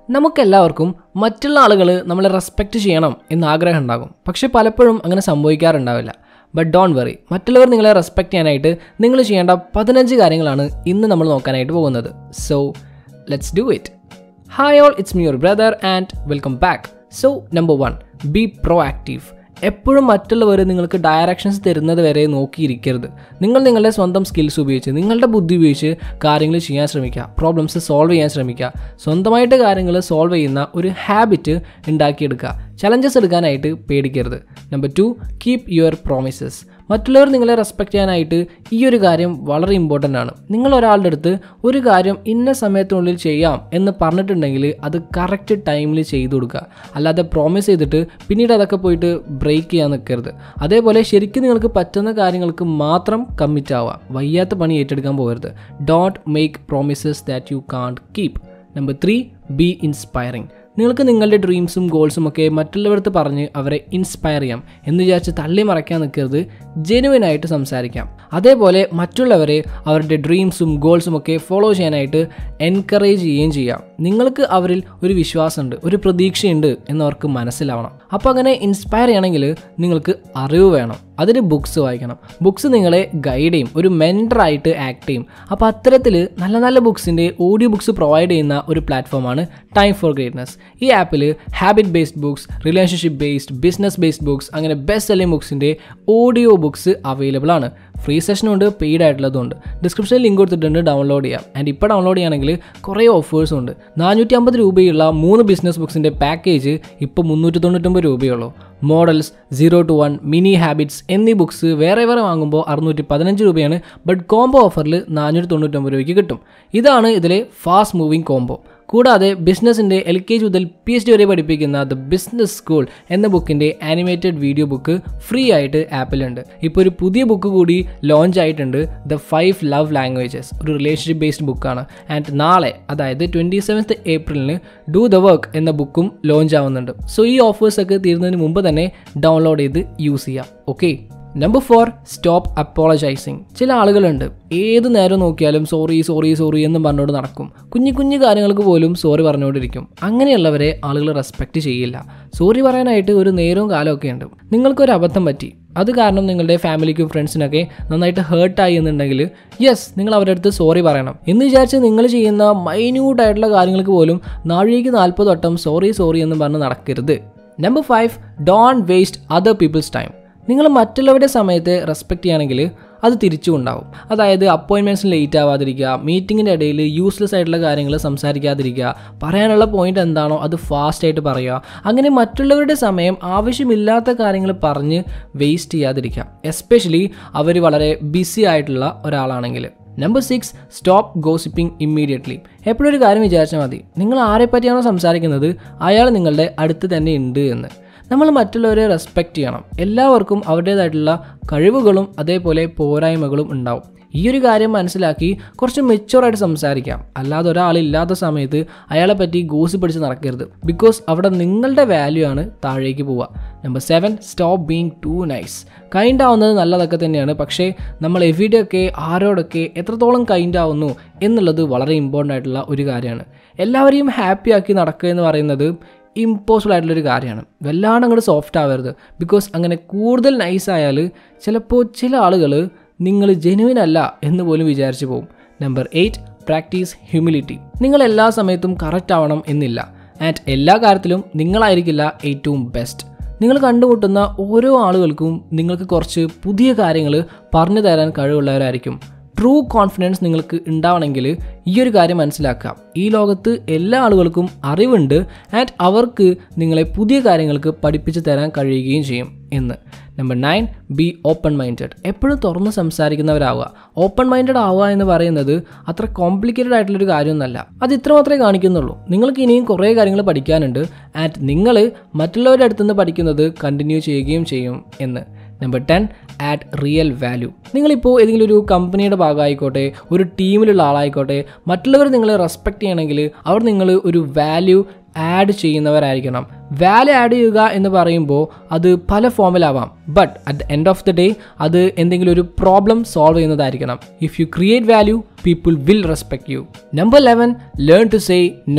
നമുക്കെല്ലാവർക്കും മറ്റുള്ള ആളുകൾ നമ്മളെ റെസ്പെക്റ്റ് ചെയ്യണം എന്ന് ആഗ്രഹം ഉണ്ടാകും പക്ഷെ പലപ്പോഴും അങ്ങനെ സംഭവിക്കാറുണ്ടാവില്ല ബട്ട് ഡോൺ വെറി മറ്റുള്ളവർ നിങ്ങളെ റെസ്പെക്റ്റ് ചെയ്യാനായിട്ട് നിങ്ങൾ ചെയ്യേണ്ട പതിനഞ്ച് കാര്യങ്ങളാണ് ഇന്ന് നമ്മൾ നോക്കാനായിട്ട് പോകുന്നത് so let's do it hi all it's me your brother and welcome back so number one be proactive എപ്പോഴും മറ്റുള്ളവർ നിങ്ങൾക്ക് ഡയറക്ഷൻസ് തരുന്നത് വരെ നോക്കിയിരിക്കരുത് നിങ്ങൾ നിങ്ങളുടെ സ്വന്തം സ്കിൽസ് ഉപയോഗിച്ച് നിങ്ങളുടെ ബുദ്ധി ഉപയോഗിച്ച് കാര്യങ്ങൾ ചെയ്യാൻ ശ്രമിക്കുക പ്രോബ്ലംസ് സോൾവ് ചെയ്യാൻ ശ്രമിക്കുക സ്വന്തമായിട്ട് കാര്യങ്ങൾ സോൾവ് ചെയ്യുന്ന ഒരു ഹാബിറ്റ് ഉണ്ടാക്കിയെടുക്കുക ചലഞ്ചസ് എടുക്കാനായിട്ട് പേടിക്കരുത് number two keep your promises മറ്റുള്ളവർ നിങ്ങളെ റെസ്പെക്റ്റ് ചെയ്യാനായിട്ട് ഈ ഒരു കാര്യം വളരെ ഇമ്പോർട്ടൻ്റ് ആണ് നിങ്ങൾ ഒരാളുടെ അടുത്ത് ഒരു കാര്യം ഇന്ന സമയത്തിനുള്ളിൽ ചെയ്യാം എന്ന് പറഞ്ഞിട്ടുണ്ടെങ്കിൽ അത് കറക്റ്റ് ടൈമിൽ ചെയ്തു കൊടുക്കുക അല്ലാതെ പ്രോമിസ് ചെയ്തിട്ട് പിന്നീട് അതൊക്കെ പോയിട്ട് ബ്രേക്ക് ചെയ്യാൻ നിൽക്കരുത് അതേപോലെ ശരിക്കും നിങ്ങൾക്ക് പറ്റുന്ന കാര്യങ്ങൾക്ക് മാത്രം കമ്മിറ്റ് ആവുക വയ്യാത്ത പണി ഏറ്റെടുക്കാൻ പോകരുത് don't make promises that you can't keep number three be inspiring നിങ്ങൾക്ക് നിങ്ങളുടെ ഡ്രീംസും ഗോൾസും ഒക്കെ മറ്റുള്ളവർക്ക് പറഞ്ഞ് അവരെ ഇൻസ്പയർ ചെയ്യാം എന്ന് വിചാരിച്ച് തള്ളി മറയ്ക്കാൻ നിൽക്കരുത് ജെനുവിനായിട്ട് സംസാരിക്കാം അതേപോലെ മറ്റുള്ളവരെ അവരുടെ ഡ്രീംസും ഗോൾസും ഒക്കെ ഫോളോ ചെയ്യാനായിട്ട് എൻകറേജ് ചെയ്യുകയും ചെയ്യാം നിങ്ങൾക്ക് അവരിൽ ഒരു വിശ്വാസമുണ്ട് ഒരു പ്രതീക്ഷയുണ്ട് എന്നവർക്ക് മനസ്സിലാവണം അപ്പോൾ അങ്ങനെ ഇൻസ്പയർ ചെയ്യണമെങ്കിൽ നിങ്ങൾക്ക് അറിവ് വേണം അതിന് ബുക്സ് വായിക്കണം ബുക്സ് നിങ്ങളെ ഗൈഡ് ചെയ്യും ഒരു മെൻറ്ററായിട്ട് ആക്ട് ചെയ്യും അപ്പോൾ അത്തരത്തിൽ നല്ല നല്ല ബുക്സിൻ്റെ ഓഡിയോ ബുക്സ് പ്രൊവൈഡ് ചെയ്യുന്ന ഒരു പ്ലാറ്റ്ഫോമാണ് ടൈം ഫോർ ഗ്രേറ്റ്നസ് ഈ ആപ്പിൽ habit based books relationship based business based books അങ്ങനെ ബെസ്റ്റ് സെല്ലിംഗ് ബുക്സിൻ്റെ ഓഡിയോ ബുക്സ് അവൈലബിൾ ആണ് ഫ്രീ സെഷനുണ്ട് പെയ്ഡ് ആയിട്ടുള്ളതുണ്ട് ഡിസ്ക്രിപ്ഷനിൽ ലിങ്ക് കൊടുത്തിട്ടുണ്ട് ഡൗൺലോഡ് ചെയ്യാം ആൻഡ് ഇപ്പോൾ ഡൗൺലോഡ് ചെയ്യുകയാണെങ്കിൽ കുറേ ഓഫേഴ്സും ഉണ്ട് നാനൂറ്റി അമ്പത് രൂപയുള്ള മൂന്ന് ബിസിനസ് ബുക്സിൻ്റെ പാക്കേജ് ഇപ്പോൾ മുന്നൂറ്റി തൊണ്ണൂറ്റൊമ്പത് രൂപയുള്ളൂ models zero to one mini habits എന്നീ ബുക്സ് വേറെ വേറെ വാങ്ങുമ്പോൾ അറുന്നൂറ്റി പതിനഞ്ച് രൂപയാണ് ബട്ട് കോംബോ ഓഫറിൽ നാനൂറ്റി തൊണ്ണൂറ്റൊമ്പത് രൂപയ്ക്ക് കിട്ടും ഇതാണ് ഇതിലെ ഫാസ്റ്റ് മൂവിങ് കോംബോ കൂടാതെ ബിസിനസ്സിൻ്റെ എൽ കെ ജി മുതൽ പി എച്ച് ഡി വരെ പഠിപ്പിക്കുന്ന ദ ബിസിനസ് സ്കൂൾ എന്ന ബുക്കിൻ്റെ ആനിമേറ്റഡ് വീഡിയോ ബുക്ക് ഫ്രീ ആയിട്ട് ആപ്പിലുണ്ട് ഇപ്പോൾ ഒരു പുതിയ ബുക്ക് കൂടി ലോഞ്ച് ആയിട്ടുണ്ട് ദ ഫൈവ് ലവ് ലാംഗ്വേജസ് ഒരു റിലേഷൻഷിപ്പ് ബേസ്ഡ് ബുക്കാണ് ആൻഡ് നാളെ അതായത് ട്വൻറ്റി സെവൻത്ത് ഏപ്രിലിന് ഡു ദ വർക്ക് എന്ന ബുക്കും ലോഞ്ച് ആവുന്നുണ്ട് സോ ഈ ഓഫേഴ്സ് ഒക്കെ തീരുന്നതിന് മുമ്പ് തന്നെ ഡൗൺലോഡ് ചെയ്ത് യൂസ് ചെയ്യാം okay number four stop apologising ചില ആളുകളുണ്ട് ഏത് നേരം നോക്കിയാലും സോറി സോറി സോറി എന്നും പറഞ്ഞുകൊണ്ട് നടക്കും കുഞ്ഞു കുഞ്ഞു കാര്യങ്ങൾക്ക് പോലും സോറി പറഞ്ഞുകൊണ്ടിരിക്കും അങ്ങനെയുള്ളവരെ ആളുകൾ റെസ്പെക്റ്റ് ചെയ്യില്ല സോറി പറയാനായിട്ട് ഒരു നേരവും കാലമൊക്കെ ഉണ്ട് നിങ്ങൾക്കൊരു അബദ്ധം പറ്റി അത് കാരണം നിങ്ങളുടെ ഫാമിലിക്കും ഫ്രണ്ട്സിനൊക്കെ നന്നായിട്ട് ഹേർട്ടായി എന്നുണ്ടെങ്കിൽ യെസ് നിങ്ങൾ അവരുടെ അടുത്ത് സോറി പറയണം എന്ന് വിചാരിച്ച് നിങ്ങൾ ചെയ്യുന്ന മൈന്യൂട്ട് ആയിട്ടുള്ള കാര്യങ്ങൾക്ക് പോലും നാഴികയ്ക്ക് നാൽപ്പത് വട്ടം സോറി സോറി എന്ന് പറഞ്ഞ് നടക്കരുത് number five don't waste other peoples time നിങ്ങൾ മറ്റുള്ളവരുടെ സമയത്ത് റെസ്പെക്റ്റ് ചെയ്യുകയാണെങ്കിൽ അത് തിരിച്ചും ഉണ്ടാവും അതായത് അപ്പോയിൻമെൻറ്റ്സിന് ലേറ്റ് ആവാതിരിക്കുക മീറ്റിങ്ങിൻ്റെ ഇടയിൽ യൂസ്ലെസ് ആയിട്ടുള്ള കാര്യങ്ങൾ സംസാരിക്കാതിരിക്കുക പറയാനുള്ള പോയിന്റ് എന്താണോ അത് ഫാസ്റ്റ് ആയിട്ട് പറയുക അങ്ങനെ മറ്റുള്ളവരുടെ സമയം ആവശ്യമില്ലാത്ത കാര്യങ്ങൾ പറഞ്ഞ് വേസ്റ്റ് ചെയ്യാതിരിക്കുക എസ്പെഷ്യലി അവർ വളരെ ബിസി ആയിട്ടുള്ള ഒരാളാണെങ്കിൽ number six stop gossiping immediately എപ്പോഴും ഒരു കാര്യം വിചാരിച്ചാൽ മതി നിങ്ങൾ ആരെ പറ്റിയാണോ സംസാരിക്കുന്നത് അയാൾ നിങ്ങളുടെ അടുത്ത് തന്നെ ഉണ്ട് എന്ന് നമ്മൾ മറ്റുള്ളവരെ റെസ്പെക്റ്റ് ചെയ്യണം എല്ലാവർക്കും അവരുടേതായിട്ടുള്ള കഴിവുകളും അതേപോലെ പോരായ്മകളും ഉണ്ടാവും ഈ ഒരു കാര്യം മനസ്സിലാക്കി കുറച്ച് മെച്ചുവറായിട്ട് സംസാരിക്കാം അല്ലാതെ ഒരാളില്ലാത്ത സമയത്ത് അയാളെ പറ്റി ഗോസി പിടിച്ച് നടക്കരുത് ബിക്കോസ് അവിടെ നിങ്ങളുടെ വാല്യൂ ആണ് താഴേക്ക് പോവുക number seven stop being too nice kind ആവുന്നത് നല്ലതൊക്കെ തന്നെയാണ് പക്ഷേ നമ്മൾ എവിടെയൊക്കെ ആരോടൊക്കെ എത്രത്തോളം കൈൻഡ് ആവുന്നു എന്നുള്ളത് വളരെ ഇമ്പോർട്ടൻ്റ് ആയിട്ടുള്ള ഒരു കാര്യമാണ് എല്ലാവരെയും ഹാപ്പി ആക്കി നടക്കുക എന്ന് പറയുന്നത് ഇമ്പോസിബിൾ ആയിട്ടുള്ളൊരു കാര്യമാണ് വല്ലാണ്ട് അങ്ങോട്ട് സോഫ്റ്റ് ആവരുത് ബിക്കോസ് അങ്ങനെ കൂടുതൽ നൈസ് ആയാൽ ചിലപ്പോൾ ചില ആളുകൾ നിങ്ങൾ ജെനുവിൻ അല്ല എന്ന് പോലും വിചാരിച്ചു പോകും നമ്പർ എയ്റ്റ് പ്രാക്ടീസ് ഹ്യൂമിലിറ്റി നിങ്ങൾ എല്ലാ സമയത്തും കറക്റ്റ് ആവണം എന്നില്ല ആൻഡ് എല്ലാ കാര്യത്തിലും നിങ്ങളായിരിക്കില്ല ഏറ്റവും ബെസ്റ്റ് നിങ്ങൾ കണ്ടുമുട്ടുന്ന ഓരോ ആളുകൾക്കും നിങ്ങൾക്ക് കുറച്ച് പുതിയ കാര്യങ്ങൾ പറഞ്ഞു തരാൻ കഴിവുള്ളവരായിരിക്കും ട്രൂ കോൺഫിഡൻസ് നിങ്ങൾക്ക് ഉണ്ടാവണമെങ്കിൽ ഈ ഒരു കാര്യം മനസ്സിലാക്കുക ഈ ലോകത്ത് എല്ലാ ആളുകൾക്കും അറിവുണ്ട് ആൻഡ് അവർക്ക് നിങ്ങളെ പുതിയ കാര്യങ്ങൾക്ക് പഠിപ്പിച്ചു തരാൻ കഴിയുകയും ചെയ്യും എന്ന് number nine be open minded എപ്പോഴും തുറന്ന് സംസാരിക്കുന്നവരാവുക ഓപ്പൺ മൈൻഡഡ് ആവുക എന്ന് പറയുന്നത് അത്ര കോംപ്ലിക്കേറ്റഡ് ആയിട്ടുള്ളൊരു കാര്യമൊന്നുമല്ല അത് ഇത്ര മാത്രമേ കാണിക്കുന്നുള്ളൂ നിങ്ങൾക്ക് ഇനിയും കുറേ കാര്യങ്ങൾ പഠിക്കാനുണ്ട് ആൻഡ് നിങ്ങൾ മറ്റുള്ളവരുടെ അടുത്തുനിന്ന് പഠിക്കുന്നത് കണ്ടിന്യൂ ചെയ്യുകയും ചെയ്യും എന്ന് number ten add real value നിങ്ങളിപ്പോൾ ഏതെങ്കിലും ഒരു കമ്പനിയുടെ ഭാഗമായിക്കോട്ടെ ഒരു ടീമിലുള്ള ആളായിക്കോട്ടെ മറ്റുള്ളവർ നിങ്ങളെ റെസ്പെക്റ്റ് ചെയ്യണമെങ്കിൽ അവർ നിങ്ങൾ ഒരു വാല്യൂ ആഡ് ചെയ്യുന്നവരായിരിക്കണം വാല്യൂ ആഡ് ചെയ്യുക എന്ന് പറയുമ്പോൾ അത് പല ഫോമിലാവാം but at the end of the day അത് എന്തെങ്കിലും ഒരു പ്രോബ്ലം സോൾവ് ചെയ്യുന്നതായിരിക്കണം if you create value people will respect you number eleven learn to say no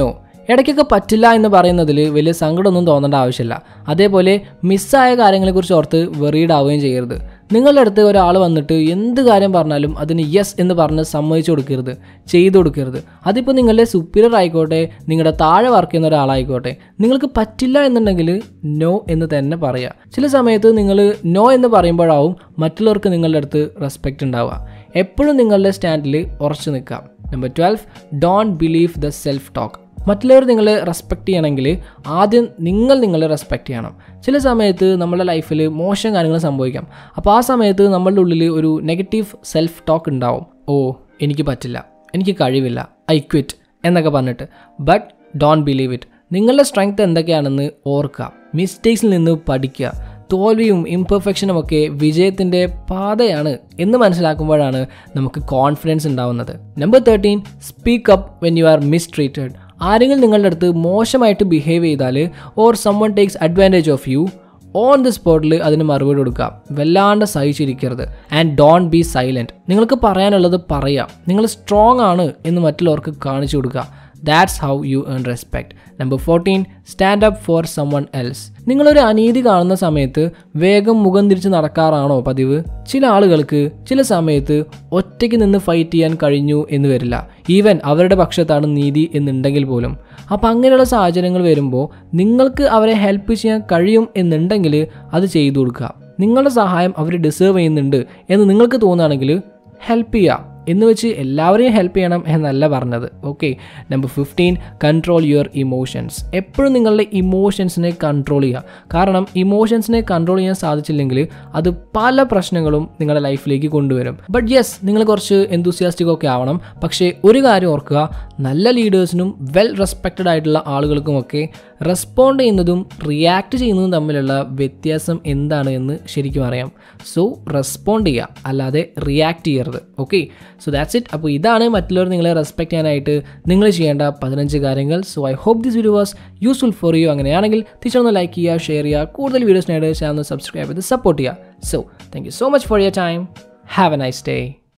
ഇടയ്ക്കൊക്കെ പറ്റില്ല എന്ന് പറയുന്നതിൽ വലിയ സങ്കടമൊന്നും തോന്നേണ്ട ആവശ്യമില്ല അതേപോലെ മിസ്സായ കാര്യങ്ങളെക്കുറിച്ച് ഓർത്ത് വെറീഡ് ആവുകയും ചെയ്യരുത് നിങ്ങളുടെ അടുത്ത് ഒരാൾ വന്നിട്ട് എന്ത് കാര്യം പറഞ്ഞാലും അതിന് യെസ് എന്ന് പറഞ്ഞ് സമ്മതിച്ചു കൊടുക്കരുത് ചെയ്തു കൊടുക്കരുത് അതിപ്പോൾ നിങ്ങളുടെ സുപ്പീരിയർ ആയിക്കോട്ടെ നിങ്ങളുടെ താഴെ വർക്ക് ചെയ്യുന്ന ഒരാളായിക്കോട്ടെ നിങ്ങൾക്ക് പറ്റില്ല എന്നുണ്ടെങ്കിൽ നോ എന്ന് തന്നെ പറയുക ചില സമയത്ത് നിങ്ങൾ നോ എന്ന് പറയുമ്പോഴാവും മറ്റുള്ളവർക്ക് നിങ്ങളുടെ അടുത്ത് റെസ്പെക്റ്റ് ഉണ്ടാവുക എപ്പോഴും നിങ്ങളുടെ സ്റ്റാൻഡിൽ ഉറച്ചു നിൽക്കാം number twelve don't believe the self talk മറ്റുള്ളവർ നിങ്ങളെ റെസ്പെക്റ്റ് ചെയ്യണമെങ്കിൽ ആദ്യം നിങ്ങൾ നിങ്ങളെ റെസ്പെക്റ്റ് ചെയ്യണം ചില സമയത്ത് നമ്മുടെ ലൈഫിൽ മോശം കാര്യങ്ങൾ സംഭവിക്കാം അപ്പോൾ ആ സമയത്ത് നമ്മളുടെ ഉള്ളിൽ ഒരു നെഗറ്റീവ് സെൽഫ് ടോക്ക് ഉണ്ടാവും ഓ എനിക്ക് പറ്റില്ല എനിക്ക് കഴിവില്ല ഐ ക്വിറ്റ് എന്നൊക്കെ പറഞ്ഞിട്ട് ബട്ട് ഡോണ്ട് ബിലീവ് ഇറ്റ് നിങ്ങളുടെ സ്ട്രെങ്ത് എന്തൊക്കെയാണെന്ന് ഓർക്കുക മിസ്റ്റേക്സിൽ നിന്ന് പഠിക്കുക തോൽവിയും ഇംപെർഫെക്ഷനും ഒക്കെ വിജയത്തിൻ്റെ പാതയാണ് എന്ന് മനസ്സിലാക്കുമ്പോഴാണ് നമുക്ക് കോൺഫിഡൻസ് ഉണ്ടാവുന്നത് number thirteen speak up when you are mistreated ആരെങ്കിലും നിങ്ങളുടെ അടുത്ത് മോശമായിട്ട് ബിഹേവ് ചെയ്താൽ or someone takes advantage of you on the സ്പോട്ടിൽ അതിന് മറുപടി കൊടുക്കുക വല്ലാണ്ട് സഹിച്ചിരിക്കരുത് ആൻഡ് ഡോണ്ട് ബി സൈലൻറ്റ് നിങ്ങൾക്ക് പറയാനുള്ളത് പറയാം നിങ്ങൾ സ്ട്രോങ് ആണ് എന്ന് മറ്റുള്ളവർക്ക് കാണിച്ചു കൊടുക്കുക that's how you earn respect number fourteen stand up for someone else നിങ്ങളൊരു അനീതി കാണുന്ന സമയത്ത് വേഗം മുഖം തിരിച്ച് നടക്കാറാണോ പതിവ് ചില ആളുകൾക്ക് ചില സമയത്ത് ഒറ്റയ്ക്ക് നിന്ന് ഫൈറ്റ് ചെയ്യാൻ കഴിഞ്ഞു എന്ന് വരില്ല ഈവൻ അവരുടെ പക്ഷത്താണ് നീതി എന്നുണ്ടെങ്കിൽ പോലും അപ്പോൾ അങ്ങനെയുള്ള സാഹചര്യങ്ങൾ വരുമ്പോൾ നിങ്ങൾക്ക് അവരെ ഹെൽപ്പ് ചെയ്യാൻ കഴിയും എന്നുണ്ടെങ്കിൽ അത് ചെയ്തു കൊടുക്കുക നിങ്ങളുടെ സഹായം അവർ ഡിസേർവ് ചെയ്യുന്നുണ്ട് എന്ന് നിങ്ങൾക്ക് തോന്നുകയാണെങ്കിൽ ഹെൽപ്പ് ചെയ്യുക എന്ന് വെച്ച് എല്ലാവരെയും ഹെൽപ്പ് ചെയ്യണം എന്നല്ല പറഞ്ഞത് okay number fifteen control your emotions എപ്പോഴും നിങ്ങളുടെ ഇമോഷൻസിനെ കൺട്രോൾ ചെയ്യുക കാരണം ഇമോഷൻസിനെ കൺട്രോൾ ചെയ്യാൻ സാധിച്ചില്ലെങ്കിൽ അത് പല പ്രശ്നങ്ങളും നിങ്ങളുടെ ലൈഫിലേക്ക് കൊണ്ടുവരും ബട്ട് യെസ് നിങ്ങൾ കുറച്ച് എന്തൂസിയാസ്റ്റിക് ഒക്കെ ആവണം പക്ഷേ ഒരു കാര്യം ഓർക്കുക നല്ല ലീഡേഴ്സിനും വെൽ റെസ്പെക്റ്റഡ് ആയിട്ടുള്ള ആളുകൾക്കുമൊക്കെ റെസ്പോണ്ട് ചെയ്യുന്നതും റിയാക്ട് ചെയ്യുന്നതും തമ്മിലുള്ള വ്യത്യാസം എന്താണ് എന്ന് ശരിക്കും അറിയാം സോ റെസ്പോണ്ട് ചെയ്യുക അല്ലാതെ റിയാക്ട് ചെയ്യരുത് ഓക്കെ സോ ദാറ്റ്സ് ഇറ്റ് അപ്പോൾ ഇതാണ് മറ്റുള്ളവർ നിങ്ങളെ റെസ്പെക്ട് ചെയ്യാനായിട്ട് നിങ്ങൾ ചെയ്യേണ്ട പതിനഞ്ച് കാര്യങ്ങൾ so I hope this video was useful for you അങ്ങനെയാണെങ്കിൽ തീർച്ചയായും ലൈക്ക് ചെയ്യുക ഷെയർ ചെയ്യുക കൂടുതൽ വീഡിയോസിനായിട്ട് ചാനൽ സബ്സ്ക്രൈബ് ചെയ്ത് സപ്പോർട്ട് ചെയ്യുക so thank you so much for your time have a nice day